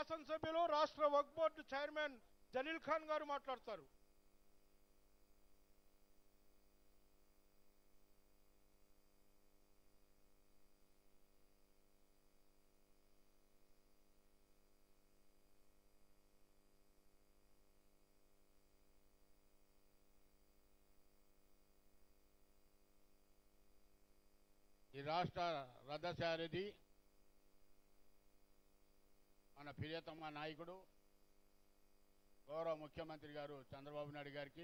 శాసనసభ్యులు రాష్ట్ర వక్ బోర్డు చైర్మన్ జలీల్ ఖాన్ గారు మాట్లాడతారు ఈ రాష్ట్ర రథసారథి మన ప్రియతమ నాయకుడు గౌరవ ముఖ్యమంత్రి గారు చంద్రబాబు నాయుడు గారికి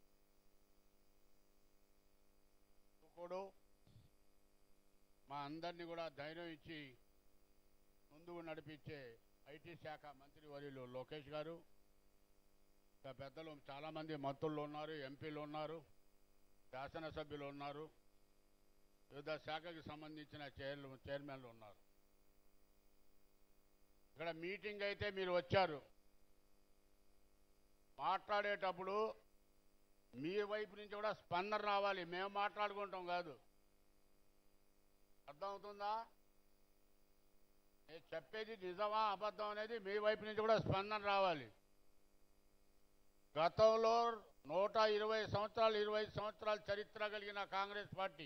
కూడా మా అందరినీ కూడా ధైర్యం ఇచ్చి ముందుకు నడిపించే ఐటీ శాఖ మంత్రి వర్యులు లోకేష్ గారు ఇంకా పెద్దలు చాలామంది మంత్రులు ఉన్నారు ఎంపీలు ఉన్నారు శాసనసభ్యులు ఉన్నారు వివిధ శాఖకి సంబంధించిన చైర్లు చైర్మన్లు ఉన్నారు ఇక్కడ మీటింగ్ అయితే మీరు వచ్చారు మాట్లాడేటప్పుడు మీ వైపు నుంచి కూడా స్పందన రావాలి మేము మాట్లాడుకుంటాం కాదు అర్థమవుతుందా నేను చెప్పేది నిజమా అబద్ధం అనేది మీ వైపు నుంచి కూడా స్పందన రావాలి గతంలో నూట ఇరవై సంవత్సరాలు ఇరవై సంవత్సరాల చరిత్ర కలిగిన కాంగ్రెస్ పార్టీ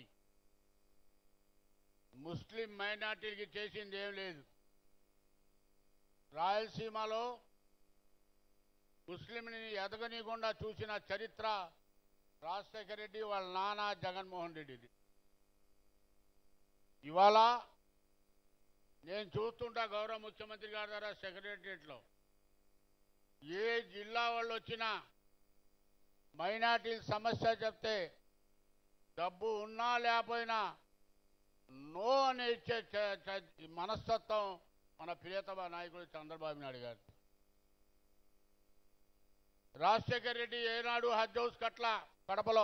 ముస్లిం మైనార్టీలకి చేసింది ఏం లేదు రాయలసీమలో ముస్లింని ఎదగనీయకుండా చూసిన చరిత్ర రాజశేఖర రెడ్డి వాళ్ళ నాన్న జగన్మోహన్ రెడ్డిది ఇవాళ నేను చూస్తుంటా గౌరవ ముఖ్యమంత్రి గారి ద్వారా సెక్రటరియట్లో ఏ జిల్లా వాళ్ళు వచ్చినా మైనార్టీల సమస్య చెప్తే డబ్బు ఉన్నా లేకపోయినా నో అని ఇచ్చే చ- చ- మనస్తత్వం మన ప్రియతమ నాయకుడు చంద్రబాబు నాయుడు గారు రాజశేఖర రెడ్డి ఏనాడు హజ్ హౌస్ కట్ల కడపలో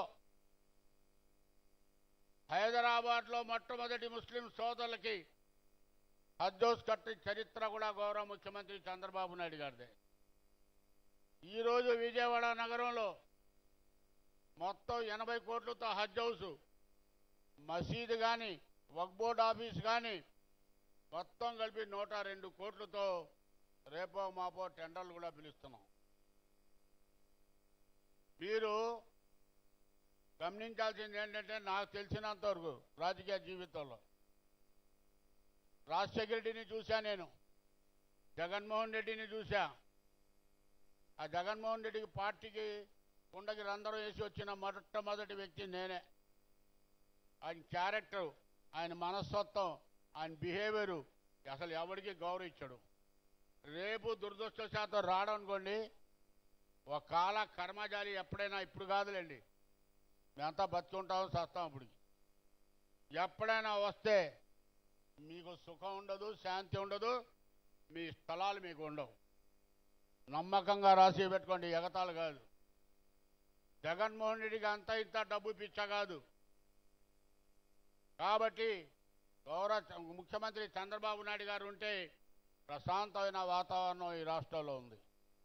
హైదరాబాద్లో మొట్టమొదటి ముస్లిం సోదరులకి హజ్ హౌస్ కట్టి చరిత్ర కూడా గౌరవ ముఖ్యమంత్రి చంద్రబాబు నాయుడు గారిదే ఈరోజు విజయవాడ నగరంలో మొత్తం ఎనభై కోట్లతో హజ్ హౌస్ మసీదు కానీ వక్ బోర్డ్ ఆఫీస్ కానీ మొత్తం కలిపి నూట రెండు కోట్లతో రేపో మాపో టెండర్లు కూడా పిలుస్తున్నాం మీరు గమనించాల్సింది ఏంటంటే నాకు తెలిసినంత వరకు రాజకీయ జీవితంలో రాజశేఖర రెడ్డిని చూశా నేను జగన్మోహన్ రెడ్డిని చూశా ఆ జగన్మోహన్ రెడ్డికి పార్టీకి కుండకి రంధ్రం వేసి వచ్చిన మొట్టమొదటి వ్యక్తి నేనే ఆయన క్యారెక్టర్ ఆయన మనస్తత్వం ఆయన బిహేవియరు అసలు ఎవరికి గౌరవించడు రేపు దురదృష్టశాతం రావడం అనుకోండి ఒక కాల కర్మజాలి ఎప్పుడైనా ఇప్పుడు కాదులేండి మేమంతా బతుకుంటాం చేస్తాం ఇప్పుడు ఎప్పుడైనా వస్తే మీకు సుఖం ఉండదు శాంతి ఉండదు మీ స్థలాలు మీకు ఉండవు నమ్మకంగా రాసి పెట్టుకోండి ఎగతాలు కాదు జగన్మోహన్ రెడ్డికి అంత ఇంత డబ్బు పిచ్చ కాదు కాబట్టి గౌరవ చ- ముఖ్యమంత్రి చంద్రబాబు నాయుడు గారు ఉంటే ప్రశాంతమైన వాతావరణం ఈ రాష్ట్రంలో ఉంది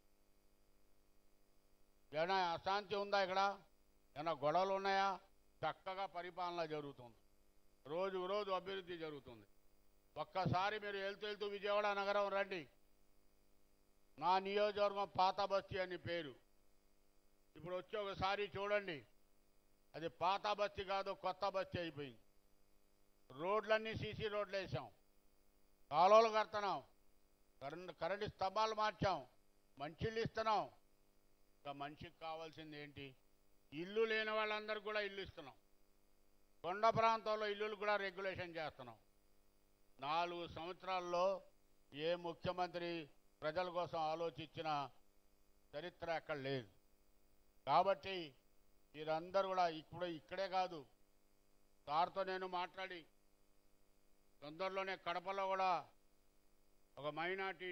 ఏమైనా అశాంతి ఉందా ఇక్కడ ఏమైనా గొడవలు ఉన్నాయా చక్కగా పరిపాలన జరుగుతుంది రోజు రోజు అభివృద్ధి జరుగుతుంది ఒక్కసారి మీరు వెళ్తూ వెళ్తూ విజయవాడ నగరం రండి నా నియోజకవర్గం పాత బస్తీ అని పేరు ఇప్పుడు వచ్చి ఒకసారి చూడండి అది పాత బస్తీ కాదు కొత్త బస్తీ అయిపోయింది రోడ్లన్నీ సీసీ రోడ్లు వేసాం కాలువలు కడుతున్నాం కరెంట్ కరెంటు స్తంభాలు మార్చాం మంచిళ్ళు ఇస్తున్నాం ఇంకా మనిషికి కావాల్సింది ఏంటి ఇల్లు లేని వాళ్ళందరికీ కూడా ఇల్లు ఇస్తున్నాం కొండ ప్రాంతంలో ఇల్లులు కూడా రెగ్యులేషన్ చేస్తున్నాం నాలుగు సంవత్సరాల్లో ఏ ముఖ్యమంత్రి ప్రజల కోసం ఆలోచించిన చరిత్ర అక్కడ లేదు కాబట్టి మీరందరూ కూడా ఇప్పుడు ఇక్కడే కాదు సార్తో నేను మాట్లాడి తొందరలోనే కడపలో కూడా ఒక మైనార్టీ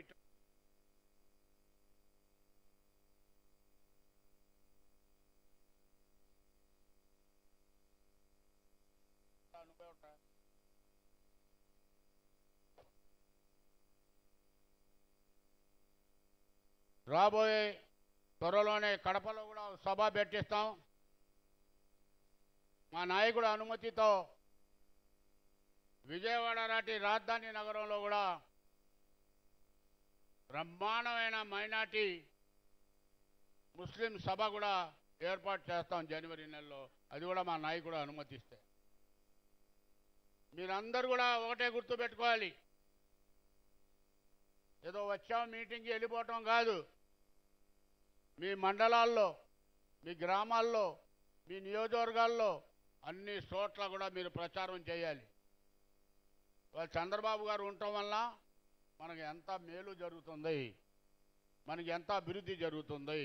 నువ్వే ఉంటా. రాబోయే త్వరలోనే కడపలో కూడా ఒక సభ పెట్టిస్తాం మా నాయకుడు అనుమతితో విజయవాడ నాటి రాజధాని నగరంలో కూడా బ్రహ్మాండమైన మైనార్టీ ముస్లిం సభ కూడా ఏర్పాటు చేస్తాం జనవరి నెలలో అది కూడా మా నాయకుడు అనుమతిస్తే మీరందరూ కూడా ఒకటే గుర్తు పెట్టుకోవాలి ఏదో వచ్చాం మీటింగ్కి వెళ్ళిపోవటం కాదు మీ మండలాల్లో మీ గ్రామాల్లో మీ నియోజకవర్గాల్లో అన్ని చోట్ల కూడా మీరు ప్రచారం చేయాలి వాళ్ళు చంద్రబాబు గారు ఉండటం వల్ల మనకి ఎంత మేలు జరుగుతుంది మనకి ఎంత అభివృద్ధి జరుగుతుంది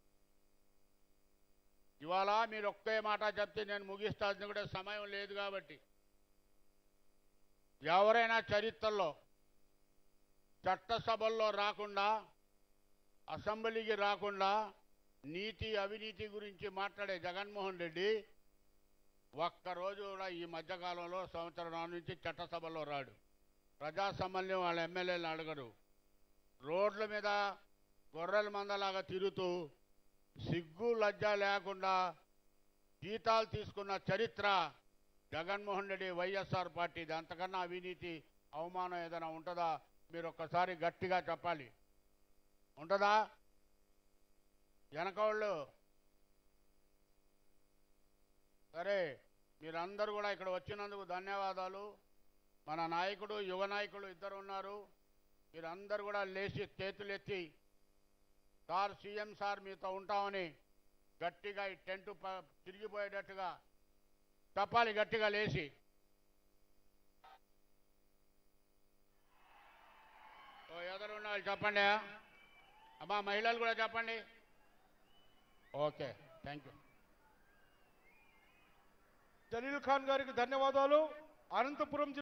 ఇవాళ మీరు ఒకే మాట చెప్తే నేను ముగిస్తాను కూడా సమయం లేదు కాబట్టి ఎవరైనా చరిత్రలో చట్టసభల్లో రాకుండా అసెంబ్లీకి రాకుండా నీతి అవినీతి గురించి మాట్లాడే జగన్మోహన్ రెడ్డి ఒక్కరోజు కూడా ఈ మధ్యకాలంలో సంవత్సరం నుంచి చట్టసభలో రాడు ప్రజాసమల్యం వాళ్ళ ఎమ్మెల్యేలు అడగరు రోడ్ల మీద గొర్రెల మందలాగా తిరుగుతూ సిగ్గు లజ్జ లేకుండా జీతాలు తీసుకున్న చరిత్ర జగన్మోహన్ రెడ్డి వైఎస్ఆర్ పార్టీది అంతకన్నా అవినీతి అవమానం ఏదైనా ఉంటుందా మీరు ఒక్కసారి గట్టిగా చెప్పాలి ఉంటుందా వెనకవాళ్ళు సరే మీరందరూ కూడా ఇక్కడ వచ్చినందుకు ధన్యవాదాలు మన నాయకుడు యువ నాయకుడు ఇద్దరు ఉన్నారు మీరందరూ కూడా లేచి చేతులెత్తి సార్ సీఎం సార్ మీతో ఉంటామని గట్టిగా ఈ టెంట్ ప- తిరిగిపోయేటట్టుగా చెప్పాలి గట్టిగా లేచి ఓ ఎదురున్న వాళ్ళు చెప్పండి అమ్మా మహిళలు కూడా చెప్పండి okay thank you Jaleel Khan గారికి ధన్యవాదాలు అనంతపురం